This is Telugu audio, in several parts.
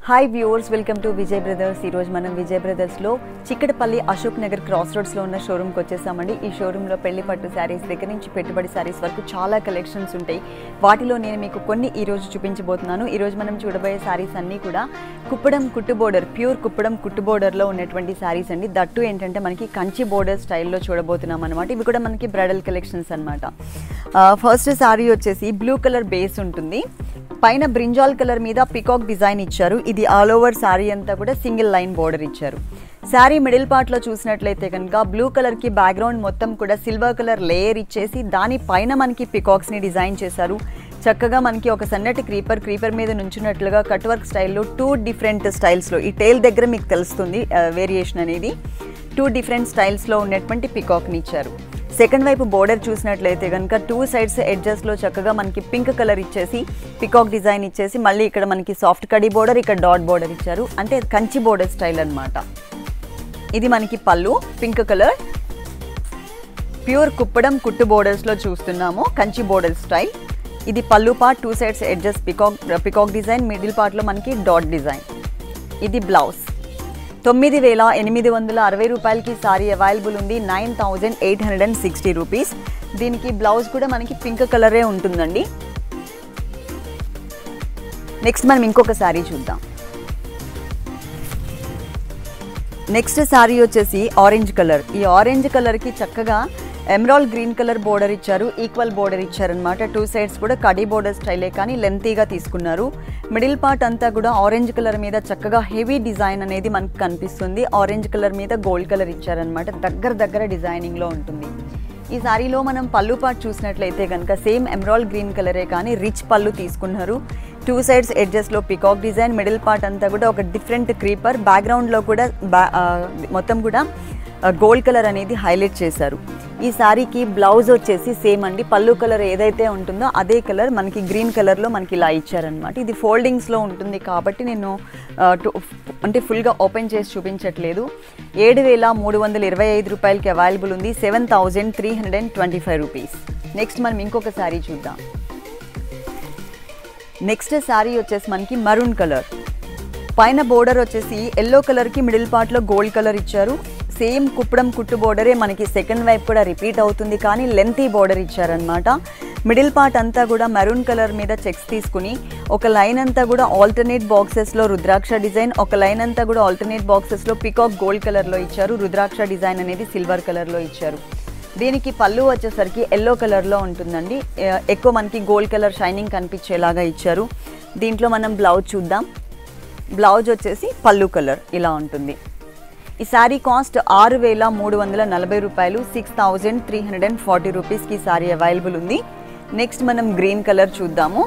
hi viewers welcome to Vijay brothers ఈరోజు మనం విజయ్ బ్రదర్స్లో చిక్కడపల్లి అశోక్ నగర్ క్రాస్ రోడ్స్లో ఉన్న షోరూమ్కి వచ్చేసామండి ఈ షోరూంలో పెళ్లి పట్టు శారీస్ దగ్గర నుంచి పెట్టుబడి శారీస్ వరకు చాలా కలెక్షన్స్ ఉంటాయి వాటిలో నేను మీకు కొన్ని ఈ రోజు చూపించబోతున్నాను ఈ రోజు మనం చూడబోయే శారీస్ అన్నీ కూడా కుప్పడం కుట్టు బోర్డర్ ప్యూర్ కుప్పడం కుట్టు బోర్డర్లో ఉన్నటువంటి శారీస్ అండి దట్టు ఏంటంటే మనకి కంచి బోర్డర్ స్టైల్లో చూడబోతున్నాం అనమాట ఇవి కూడా మనకి బ్రైడల్ కలెక్షన్స్ అనమాట ఫస్ట్ శారీ వచ్చేసి బ్లూ కలర్ బేస్ ఉంటుంది పైన బ్రింజాల్ కలర్ మీద పికాక్ డిజైన్ ఇచ్చారు ఇది ఆల్ ఓవర్ శారీ అంతా కూడా సింగిల్ లైన్ బోర్డర్ ఇచ్చారు శారీ మిడిల్ పార్ట్లో చూసినట్లయితే కనుక బ్లూ కలర్కి బ్యాక్గ్రౌండ్ మొత్తం కూడా సిల్వర్ కలర్ లేయర్ ఇచ్చేసి దాని పైన మనకి పికాక్స్ని డిజైన్ చేశారు చక్కగా మనకి ఒక సన్నటి క్రీపర్ క్రీపర్ మీద నుంచున్నట్లుగా కట్ వర్క్ స్టైల్లో టూ డిఫరెంట్ స్టైల్స్లో ఈ టైల్ దగ్గర మీకు తెలుస్తుంది వేరియేషన్ అనేది టూ డిఫరెంట్ స్టైల్స్లో ఉన్నటువంటి పికాక్ని ఇచ్చారు సెకండ్ వైపు బోర్డర్ చూసినట్లయితే కనుక టూ సైడ్స్ ఎడ్జెస్లో చక్కగా మనకి పింక్ కలర్ ఇచ్చేసి పికాక్ డిజైన్ ఇచ్చేసి మళ్ళీ ఇక్కడ మనకి సాఫ్ట్ కడీ బోర్డర్ ఇక్కడ డాట్ బోర్డర్ ఇచ్చారు అంటే కంచి బోర్డర్ స్టైల్ అన్నమాట ఇది మనకి పళ్ళు పింక్ కలర్ ప్యూర్ కుప్పడం కుట్టు బోర్డర్స్లో చూస్తున్నాము కంచి బోర్డర్ స్టైల్ ఇది పళ్ళు part two sides edges peacock peacock design middle పార్ట్లో మనకి డాట్ డిజైన్ ఇది బ్లౌజ్ తొమ్మిది వేల ఎనిమిది వందల అరవై రూపాయలకి సారీ అవైలబుల్ ఉంది nine thousand eight hundred and sixty rupees దీనికి బ్లౌజ్ కూడా మనకి పింక్ కలరే ఉంటుందండి నెక్స్ట్ మనం ఇంకొక శారీ చూద్దాం నెక్స్ట్ శారీ వచ్చేసి ఆరెంజ్ కలర్ ఈ ఆరెంజ్ కలర్కి చక్కగా ఎమరాల్ గ్రీన్ కలర్ బోర్డర్ ఇచ్చారు ఈక్వల్ బోర్డర్ ఇచ్చారనమాట టూ సైడ్స్ కూడా కడీ బోర్డర్ స్టైలే కానీ లెంతీగా తీసుకున్నారు మిడిల్ పార్ట్ అంతా కూడా ఆరెంజ్ కలర్ మీద చక్కగా హెవీ డిజైన్ అనేది మనకు కనిపిస్తుంది ఆరెంజ్ కలర్ మీద గోల్డ్ కలర్ ఇచ్చారనమాట దగ్గర దగ్గర డిజైనింగ్లో ఉంటుంది ఈ సారీలో మనం పళ్ళు పార్ట్ చూసినట్లయితే కనుక సేమ్ ఎమరాల్ గ్రీన్ కలరే కానీ రిచ్ పళ్ళు తీసుకున్నారు టూ సైడ్స్ ఎడ్జెస్లో పికాక్ డిజైన్ మిడిల్ పార్ట్ అంతా కూడా ఒక డిఫరెంట్ క్రీపర్ బ్యాక్గ్రౌండ్లో కూడా బ్యా మొత్తం కూడా గోల్డ్ కలర్ అనేది హైలైట్ చేశారు ఈ శారీకి బ్లౌజ్ వచ్చేసి సేమ్ అండి పళ్ళు కలర్ ఏదైతే ఉంటుందో అదే కలర్ మనకి గ్రీన్ కలర్లో మనకి ఇలా ఇచ్చారనమాట ఇది ఫోల్డింగ్స్లో ఉంటుంది కాబట్టి నేను అంటే ఫుల్గా ఓపెన్ చేసి చూపించట్లేదు ఏడు వేల మూడు వందల ఇరవై ఐదు రూపాయలకి అవైలబుల్ ఉంది seven thousand three hundred and twenty five rupees next మనం ఇంకొక శారీ చూద్దాం నెక్స్ట్ శారీ వచ్చేసి మనకి మరూన్ కలర్ పైన బోర్డర్ వచ్చేసి ఎల్లో కలర్కి మిడిల్ పార్ట్లో గోల్డ్ కలర్ ఇచ్చారు సేమ్ కుప్పడం కుట్టు బోర్డరే మనకి సెకండ్ వైపు కూడా రిపీట్ అవుతుంది కానీ లెంతీ బోర్డర్ ఇచ్చారనమాట మిడిల్ పార్ట్ అంతా కూడా మెరూన్ కలర్ మీద చెక్స్ తీసుకుని ఒక లైన్ అంతా కూడా ఆల్టర్నేట్ బాక్సెస్లో రుద్రాక్ష డిజైన్ ఒక లైన్ అంతా కూడా ఆల్టర్నేట్ బాక్సెస్లో పికాక్ గోల్డ్ కలర్లో ఇచ్చారు రుద్రాక్ష డిజైన్ అనేది సిల్వర్ కలర్లో ఇచ్చారు దీనికి పళ్ళు వచ్చేసరికి ఎల్లో కలర్లో ఉంటుందండి ఎక్కువ మనకి గోల్డ్ కలర్ షైనింగ్ కనిపించేలాగా ఇచ్చారు దీంట్లో మనం బ్లౌజ్ చూద్దాం బ్లౌజ్ వచ్చేసి పళ్ళు కలర్ ఇలా ఉంటుంది ఈ శారీ కాస్ట్ ఆరు వేల మూడు వందల నలభై రూపాయలు six thousand three hundred and forty రూపీస్కి శారీ అవైలబుల్ ఉంది నెక్స్ట్ మనం గ్రీన్ కలర్ చూద్దాము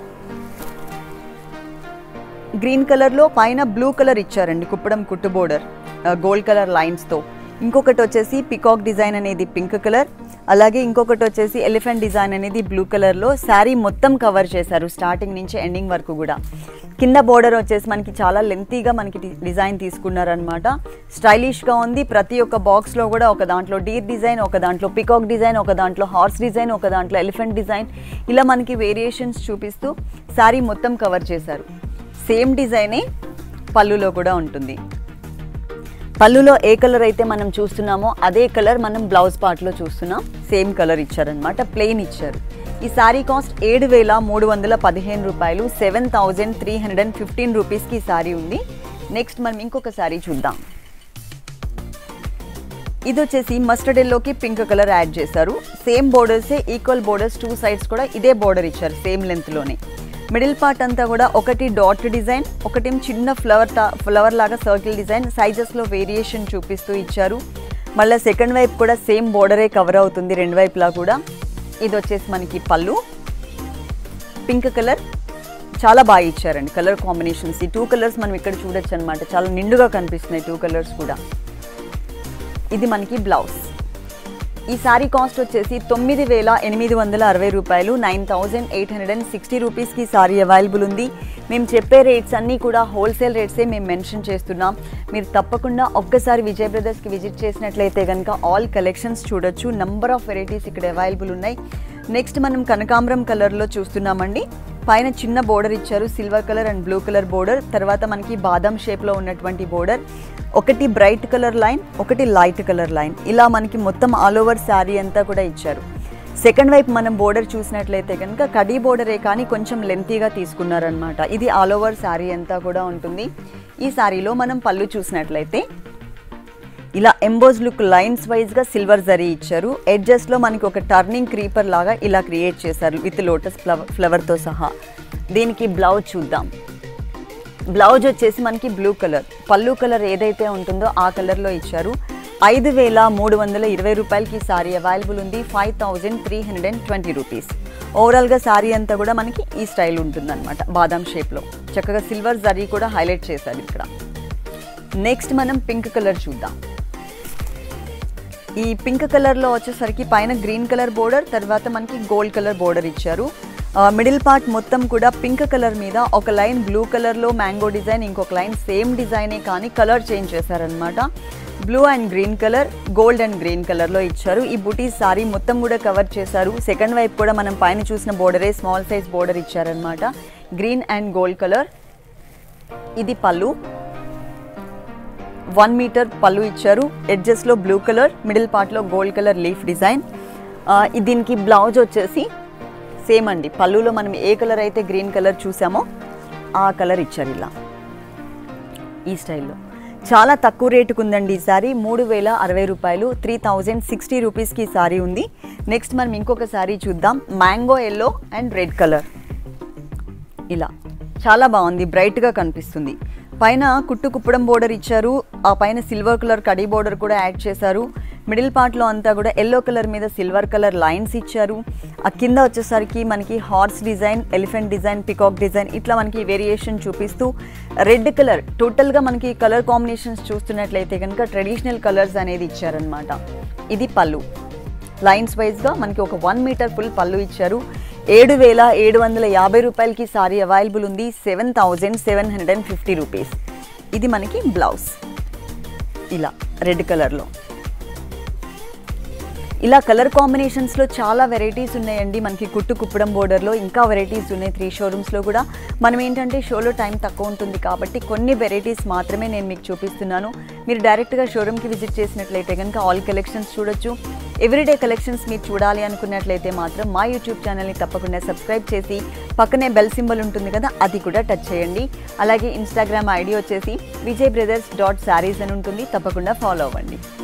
గ్రీన్ కలర్లో పైన బ్లూ కలర్ ఇచ్చారండి కుప్పడం కుట్టు బోర్డర్ గోల్డ్ కలర్ లైన్స్తో ఇంకొకటి వచ్చేసి పికాక్ డిజైన్ అనేది పింక్ కలర్ అలాగే ఇంకొకటి వచ్చేసి ఎలిఫెంట్ డిజైన్ అనేది బ్లూ కలర్లో శారీ మొత్తం కవర్ చేశారు స్టార్టింగ్ నుంచి ఎండింగ్ వరకు కూడా కింద బోర్డర్ వచ్చేసి మనకి చాలా లెంతీగా మనకి డిజైన్ తీసుకున్నారనమాట స్టైలిష్గా ఉంది ప్రతి ఒక్క బాక్స్లో కూడా ఒక దాంట్లో డీర్ డిజైన్ ఒక దాంట్లో పికాక్ డిజైన్ ఒక దాంట్లో హార్స్ డిజైన్ ఒక దాంట్లో ఎలిఫెంట్ డిజైన్ ఇలా మనకి వేరియేషన్స్ చూపిస్తూ శారీ మొత్తం కవర్ చేశారు సేమ్ డిజైనే పళ్ళులో కూడా ఉంటుంది పళ్ళులో ఏ కలర్ అయితే మనం చూస్తున్నామో అదే కలర్ మనం బ్లౌజ్ పార్ట్లో చూస్తున్నాం సేమ్ కలర్ ఇచ్చారనమాట ప్లెయిన్ ఇచ్చారు ఈ శారీ కాస్ట్ ఏడు వేల మూడు వందల పదిహేను రూపాయలు seven thousand three hundred and fifteen రూపీస్కి ఈ శారీ ఉంది నెక్స్ట్ మనం ఇంకొక శారీ చూద్దాం ఇది వచ్చేసి మస్టర్డ్ ఎల్లోకి పింక్ కలర్ యాడ్ చేశారు సేమ్ బోర్డర్సే ఈక్వల్ బోర్డర్స్ టూ సైడ్స్ కూడా ఇదే బోర్డర్ ఇచ్చారు సేమ్ లెంత్లోనే మిడిల్ పార్ట్ అంతా కూడా ఒకటి డాట్ డిజైన్ ఒకటి చిన్న ఫ్లవర్ ఫ్లవర్ లాగా సర్కిల్ డిజైన్ సైజెస్లో వేరియేషన్ చూపిస్తూ ఇచ్చారు మళ్ళీ సెకండ్ వైపు కూడా సేమ్ బోర్డరే కవర్ అవుతుంది రెండు వైపులా కూడా ఇది వచ్చేసి మనకి పళ్ళు పింక్ కలర్ చాలా బాగా ఇచ్చారండి కలర్ కాంబినేషన్స్ ఈ టూ కలర్స్ మనం ఇక్కడ చూడొచ్చు అనమాట చాలా నిండుగా కనిపిస్తున్నాయి టూ కలర్స్ కూడా ఇది మనకి బ్లౌజ్ ఈ సారీ కాస్ట్ వచ్చేసి తొమ్మిది వేల ఎనిమిది వందల అరవై రూపాయలు nine thousand eight hundred and sixty రూపీస్కి సారీ అవైలబుల్ ఉంది మేము చెప్పే రేట్స్ అన్నీ కూడా హోల్సేల్ రేట్సే మేము మెన్షన్ చేస్తున్నాం మీరు తప్పకుండా ఒక్కసారి విజయ్ బ్రదర్స్కి విజిట్ చేసినట్లయితే కనుక ఆల్ కలెక్షన్స్ చూడొచ్చు నంబర్ ఆఫ్ వెరైటీస్ ఇక్కడ అవైలబుల్ ఉన్నాయి నెక్స్ట్ మనం కనకాంబరం కలర్లో చూస్తున్నామండి పైన చిన్న బోర్డర్ ఇచ్చారు silver colour and blue colour border తర్వాత మనకి బాదం షేప్లో ఉన్నటువంటి బోర్డర్ ఒకటి బ్రైట్ కలర్ లైన్ ఒకటి లైట్ కలర్ లైన్ ఇలా మనకి మొత్తం ఆల్ ఓవర్ శారీ అంతా కూడా ఇచ్చారు సెకండ్ వైపు మనం బోర్డర్ చూసినట్లయితే కనుక కడీ బోర్డరే కానీ కొంచెం లెంతీగా తీసుకున్నారనమాట ఇది ఆల్ ఓవర్ శారీ అంతా కూడా ఉంటుంది ఈ శారీలో మనం పళ్ళు చూసినట్లయితే ఇలా ఎంబోజ్ లుక్ లైన్స్ వైజ్గా సిల్వర్ జరీ ఇచ్చారు ఎడ్జెస్లో మనకి ఒక టర్నింగ్ క్రీపర్ లాగా ఇలా క్రియేట్ చేశారు విత్ లోటస్ ఫ్లవర్ ఫ్లవర్తో సహా దీనికి బ్లౌజ్ చూద్దాం బ్లౌజ్ వచ్చేసి మనకి బ్లూ కలర్ పళ్ళు కలర్ ఏదైతే ఉంటుందో ఆ కలర్లో ఇచ్చారు ఐదు వేల మూడు వందల ఇరవై రూపాయలకి సారీ అవైలబుల్ ఉంది five thousand three hundred and twenty rupees ఓవరాల్గా సారీ అంతా కూడా మనకి ఈ స్టైల్ ఉంటుందన్నమాట బాదాం షేప్లో చక్కగా సిల్వర్ జరీ కూడా హైలైట్ చేశారు ఇక్కడ నెక్స్ట్ మనం పింక్ కలర్ చూద్దాం ఈ పింక్ కలర్లో వచ్చేసరికి పైన గ్రీన్ కలర్ బోర్డర్ తర్వాత మనకి గోల్డ్ కలర్ బోర్డర్ ఇచ్చారు మిడిల్ పార్ట్ మొత్తం కూడా పింక్ కలర్ మీద ఒక లైన్ బ్లూ కలర్లో మ్యాంగో డిజైన్ ఇంకొక లైన్ సేమ్ డిజైనే కానీ కలర్ చేంజ్ చేశారనమాట blue and green colour gold and green కలర్లో ఇచ్చారు ఈ బుటీ సారీ మొత్తం కూడా కవర్ చేశారు సెకండ్ వైపు కూడా మనం పైన చూసిన బోర్డరే స్మాల్ సైజ్ బోర్డర్ ఇచ్చారనమాట గ్రీన్ అండ్ గోల్డ్ కలర్ ఇది పళ్ళు వన్ మీటర్ పళ్ళు ఇచ్చారు ఎడ్జెస్లో బ్లూ కలర్ మిడిల్ పార్ట్లో గోల్డ్ కలర్ లీఫ్ డిజైన్ ఆ, ఇది దీనికి బ్లౌజ్ వచ్చేసి సేమ్ అండి పళ్ళులో మనం ఏ కలర్ అయితే గ్రీన్ కలర్ చూసామో ఆ కలర్ ఇచ్చారు ఇలా ఈ స్టైల్లో చాలా తక్కువ రేటుకు ఉందండి ఈ సారీ మూడు వేల అరవై రూపాయలు త్రీ థౌజండ్ సిక్స్టీ రూపీస్కి ఈ సారీ ఉంది నెక్స్ట్ మనం ఇంకొక సారీ చూద్దాం mango yellow and red colour ఇలా చాలా బాగుంది బ్రైట్గా కనిపిస్తుంది పైన కుట్టు కుప్పడం బోర్డర్ ఇచ్చారు ఆ పైన సిల్వర్ కలర్ కడీ బోర్డర్ కూడా యాడ్ చేశారు మిడిల్ పార్ట్లో అంతా కూడా ఎల్లో కలర్ మీద సిల్వర్ కలర్ లైన్స్ ఇచ్చారు ఆ కింద వచ్చేసరికి మనకి horse design elephant design peacock design ఇట్లా మనకి వేరియేషన్ చూపిస్తూ రెడ్ కలర్ టోటల్గా మనకి కలర్ కాంబినేషన్స్ చూస్తున్నట్లయితే కనుక ట్రెడిషనల్ కలర్స్ అనేది ఇచ్చారనమాట ఇది పళ్ళు లైన్స్ వైజ్గా మనకి ఒక వన్ మీటర్ ఫుల్ పళ్ళు ఇచ్చారు ఏడు వేల ఏడు వందల యాభై రూపాయలకి సారీ అవైలబుల్ ఉంది seven thousand seven hundred and fifty rupees ఇది మనకి బ్లౌజ్ ఇలా రెడ్ కలర్లో ఇలా కలర్ కాంబినేషన్స్లో చాలా వెరైటీస్ ఉన్నాయండి మనకి కుట్టు కుప్పడం బోర్డర్లో ఇంకా వెరైటీస్ ఉన్నాయి త్రీ షోరూమ్స్లో కూడా మనం ఏంటంటే షోలో టైం తక్కువ ఉంటుంది కాబట్టి కొన్ని వెరైటీస్ మాత్రమే నేను మీకు చూపిస్తున్నాను మీరు డైరెక్ట్గా షోరూమ్కి విజిట్ చేసినట్లయితే కనుక ఆల్ కలెక్షన్స్ చూడొచ్చు ఎవ్రీడే కలెక్షన్స్ మీరు చూడాలి అనుకున్నట్లయితే మాత్రం మా యూట్యూబ్ ఛానల్ని తప్పకుండా సబ్స్క్రైబ్ చేసి పక్కనే బెల్ సింబల్ ఉంటుంది కదా అది కూడా టచ్ చేయండి అలాగే ఇన్స్టాగ్రామ్ ఐడి వచ్చేసి విజయ్ బ్రదర్స్ డాట్ శారీస్ అని ఉంటుంది తప్పకుండా ఫాలో అవ్వండి